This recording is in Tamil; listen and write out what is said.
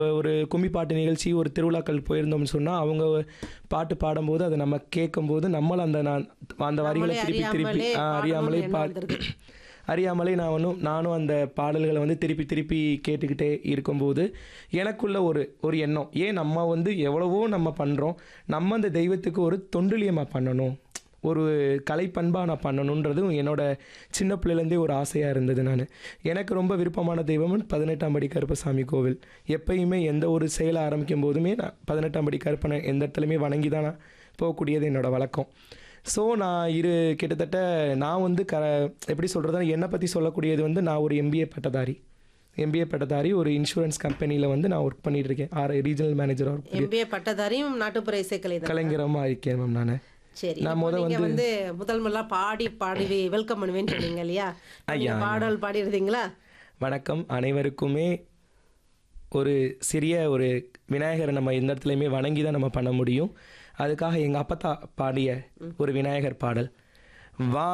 ஒரு கும்மி பாட்டு நிகழ்ச்சி ஒரு திருவிழாக்கள் போயிருந்தோம்னு சொன்னால் அவங்க பாட்டு பாடும்போது அதை நம்ம கேட்கும்போது நம்மளும் அந்த நான் அந்த வரிகளை நம்மளே திருப்பி திருப்பி அறியாமலே ஆ, அறியாமலே பாடணும்னு பா எண்ணம் வந்திருக்கு. அறியாமலே நான் ஒன்றும் நானும் அந்த பாடல்களை வந்து திருப்பி திருப்பி கேட்டுக்கிட்டே இருக்கும்போது எனக்குள்ள ஒரு ஒரு எண்ணம் ஏன் நம்ம வந்து எவ்வளவோ நம்ம பண்ணுறோம் நம்ம அந்த தெய்வத்துக்கு ஒரு தொண்டுலியமாக பண்ணணும் ஒரு கலைப்பண்பாக நான் பண்ணணுன்றதும் என்னோட சின்ன பிள்ளைலேருந்தே ஒரு ஆசையாக இருந்தது நான் எனக்கு ரொம்ப விருப்பமான தெய்வம் பதினெட்டாம் படி கருப்பசாமி கோவில் எப்பயுமே எந்த ஒரு செயலை ஆரம்பிக்கும் போதுமே நான் பதினெட்டாம் படி கருப்பனை எந்த இடத்துலையுமே வணங்கி தான் நான் போகக்கூடியது என்னோட வழக்கம் ஸோ நான் இரு கிட்டத்தட்ட நான் வந்து க எப்படி சொல்கிறதா என்னை பற்றி சொல்லக்கூடியது வந்து நான் ஒரு எம்பிஏ பட்டதாரி எம்பிஏ பட்டதாரி ஒரு இன்சூரன்ஸ் கம்பெனியில் வந்து நான் ஒர்க் பண்ணிட்டு இருக்கேன் ஆர் ரீஜனல் மேனேஜராக ஒர்க் எம்பிஏ பட்டதாரியும் நாட்டுப்புற இசைக்கலை தான் கலைஞரமாக இருக்கேன் மேம் நான் சரி நான் இப்போ முத நீங்க வந்து- வந்து முதல் முதலா பாடி பாடி வெல்கம் பண்ணுவேன்னு சொன்னீங்க இல்லையா நீங்க பாடல் பாடிருந்தீங்களா வணக்கம் அனைவருக்குமே ஒரு சிறிய ஒரு விநாயகரை நம்ம எந்த இடத்துலையுமே வணங்கி தான் நம்ம பண்ண முடியும் அதுக்காக எங்கள் அப்பத்தா பாடிய ஒரு விநாயகர் பாடல் வா